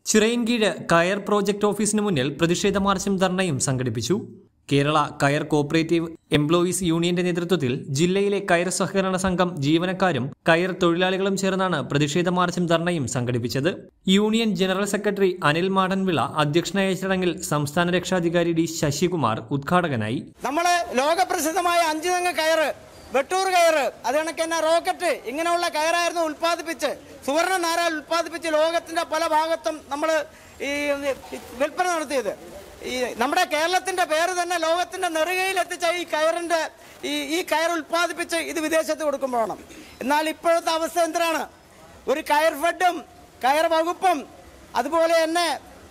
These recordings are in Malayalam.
ചിറയൻകീഴ് കയർ പ്രോജക്ട് ഓഫീസിന് മുന്നിൽ പ്രതിഷേധ മാർച്ചും ധർണയും സംഘടിപ്പിച്ചു കേരള കയർ കോപ്പറേറ്റീവ് എംപ്ലോയീസ് യൂണിയന്റെ നേതൃത്വത്തിൽ ജില്ലയിലെ കയർ സഹകരണ സംഘം ജീവനക്കാരും കയർ തൊഴിലാളികളും ചേർന്നാണ് പ്രതിഷേധ മാർച്ചും ധർണയും സംഘടിപ്പിച്ചത് union general secretary Anil Madanvila അധ്യക്ഷനായ ചടങ്ങിൽ സംസ്ഥാന രക്ഷാധികാരി ഡി ശശികുമാർ ഉദ്ഘാടകനായി നമ്മള് ലോകപ്രസിദ്ധമായ അഞ്ചുതങ്ങ കയറ് വെട്ടൂർ കയറ് അത് കണക്ക് തന്നെ റോക്കറ്റ് ഇങ്ങനെയുള്ള കയറായിരുന്നു ഉൽപ്പാദിപ്പിച്ച് സുവർണ നാരാൽ ഉൽപ്പാദിപ്പിച്ച് ലോകത്തിന്റെ പല ഭാഗത്തും നമ്മൾ ഈ വിൽപ്പന നടത്തിയത് ഈ നമ്മുടെ കേരളത്തിന്റെ പേര് തന്നെ ലോകത്തിന്റെ നെറുകയിൽ എത്തിച്ച ഈ കയറിന്റെ ഈ ഈ കയർ ഉൽപ്പാദിപ്പിച്ച് ഇത് വിദേശത്ത് കൊടുക്കുമ്പോഴാണ് എന്നാൽ ഇപ്പോഴത്തെ അവസ്ഥ എന്തിനാണ് ഒരു കയർ ഫെഡും കയർ വകുപ്പും അതുപോലെ തന്നെ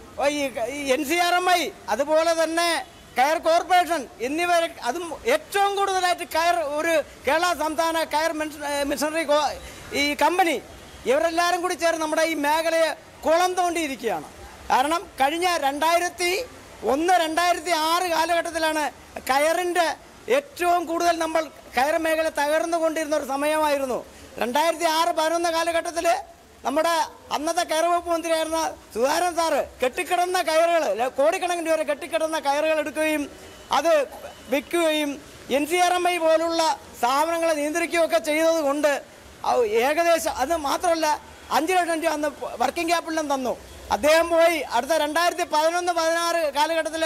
ഈ N C R M I അതുപോലെ തന്നെ കയർ കോർപ്പറേഷൻ എന്നിവ അതും ഏറ്റവും കൂടുതലായിട്ട് കയർ ഒരു കേരള സംസ്ഥാന കയർ മിഷനറി ഈ കമ്പനി ഇവരെല്ലാവരും കൂടി ചേർന്ന് നമ്മുടെ ഈ മേഖലയെ കുളം തോണ്ടിയിരിക്കുകയാണ് കാരണം കഴിഞ്ഞ രണ്ടായിരത്തി ഒന്ന് രണ്ടായിരത്തി ആറ് കാലഘട്ടത്തിലാണ് കയറിൻ്റെ ഏറ്റവും കൂടുതൽ നമ്മൾ കയർ മേഖല തകർന്നുകൊണ്ടിരുന്ന ഒരു സമയമായിരുന്നു രണ്ടായിരത്തി ആറ് പതിനൊന്ന് കാലഘട്ടത്തിൽ നമ്മുടെ അന്നത്തെ കയർ വകുപ്പ് മന്ത്രിയായിരുന്ന സുധാരൻ സാറ് കെട്ടിക്കിടന്ന കയറുകൾ കോടിക്കണക്കിന് രൂപ കെട്ടിക്കിടന്ന കയറുകൾ എടുക്കുകയും അത് വിൽക്കുകയും N C R M I പോലുള്ള സ്ഥാപനങ്ങളെ നിയന്ത്രിക്കുകയൊക്കെ ചെയ്തത് കൊണ്ട് ഏകദേശം അത് മാത്രമല്ല അഞ്ച് ലക്ഷം രൂപ അന്ന് വർക്കിംഗ് ക്യാപിറ്റലും തന്നു അദ്ദേഹം പോയി അടുത്ത രണ്ടായിരത്തി പതിനൊന്ന് പതിനാറ് കാലഘട്ടത്തിൽ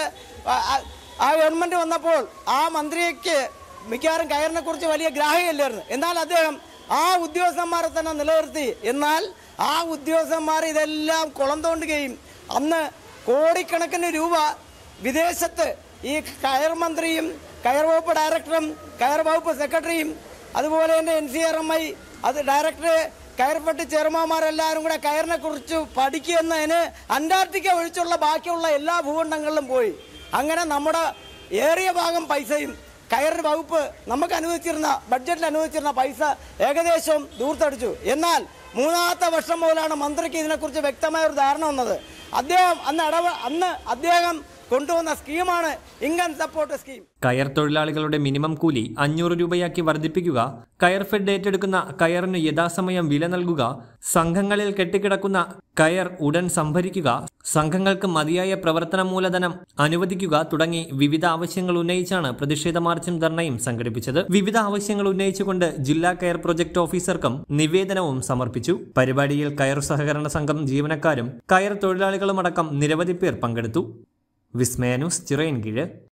ആ ഗവൺമെൻറ് വന്നപ്പോൾ ആ മന്ത്രിക്ക് മിക്കവാറും കയറിനെ കുറിച്ച് വലിയ ഗ്രാഹ്യമില്ലായിരുന്നു എന്നാൽ അദ്ദേഹം ആ ഉദ്യോഗസ്ഥന്മാരെ തന്നെ നിലനിർത്തി എന്നാൽ ആ ഉദ്യോഗസ്ഥന്മാർ ഇതെല്ലാം കുളം തോണ്ടുകയും അന്ന് കോടിക്കണക്കിന് രൂപ വിദേശത്ത് ഈ കയർ മന്ത്രിയും കയർ വകുപ്പ് ഡയറക്ടറും കയർ വകുപ്പ് സെക്രട്ടറിയും അതുപോലെ തന്നെ N C R M I അത് ഡയറക്ടർ കയർപ്പെട്ട് ചെറുമാന്മാരെല്ലാവരും കൂടെ കയറിനെ കുറിച്ച് പഠിക്കുന്നതിന് അന്റാർട്ടിക്ക ഒഴിച്ചുള്ള ബാക്കിയുള്ള എല്ലാ ഭൂഖണ്ഡങ്ങളിലും പോയി അങ്ങനെ നമ്മുടെ ഏറിയ ഭാഗം പൈസയും കയർ വകുപ്പ് നമുക്ക് അനുവദിച്ചിരുന്ന ബഡ്ജറ്റിൽ അനുവദിച്ചിരുന്ന പൈസ ഏകദേശം ദൂർത്തടിച്ചു എന്നാൽ മൂന്നാമത്തെ വർഷം മുതലാണ് മന്ത്രിക്ക് ഇതിനെക്കുറിച്ച് വ്യക്തമായ ഒരു ധാരണ വന്നത് അദ്ദേഹം അന്ന് ഇടവ അന്ന് അദ്ദേഹം കൊണ്ടുവന്ന സ്കീമാണ് ഇൻകം സപ്പോർട്ട് സ്കീം കയർ തൊഴിലാളികളുടെ മിനിമം കൂലി അഞ്ഞൂറ് രൂപയാക്കി വർദ്ധിപ്പിക്കുക കയർ ഫെഡ് ഏറ്റെടുക്കുന്ന കയറിന് യഥാസമയം വില നൽകുക സംഘങ്ങളിൽ കെട്ടിക്കിടക്കുന്ന കയർ ഉടൻ സംഭരിക്കുക സംഘങ്ങൾക്ക് മതിയായ പ്രവർത്തന മൂലധനം അനുവദിക്കുക തുടങ്ങി വിവിധ ആവശ്യങ്ങൾ ഉന്നയിച്ചാണ് പ്രതിഷേധ മാർച്ചും ധർണയും സംഘടിപ്പിച്ചത് വിവിധ ആവശ്യങ്ങൾ ഉന്നയിച്ചുകൊണ്ട് ജില്ലാ കയർ പ്രൊജക്ട് ഓഫീസർക്കും നിവേദനവും സമർപ്പിച്ചു പരിപാടിയിൽ കയർ സഹകരണ സംഘം ജീവനക്കാരും കയർ തൊഴിലാളികളുമടക്കം നിരവധി പേർ പങ്കെടുത്തു വിസ്മയ ന്യൂസ് ചിറയൻകീഴ്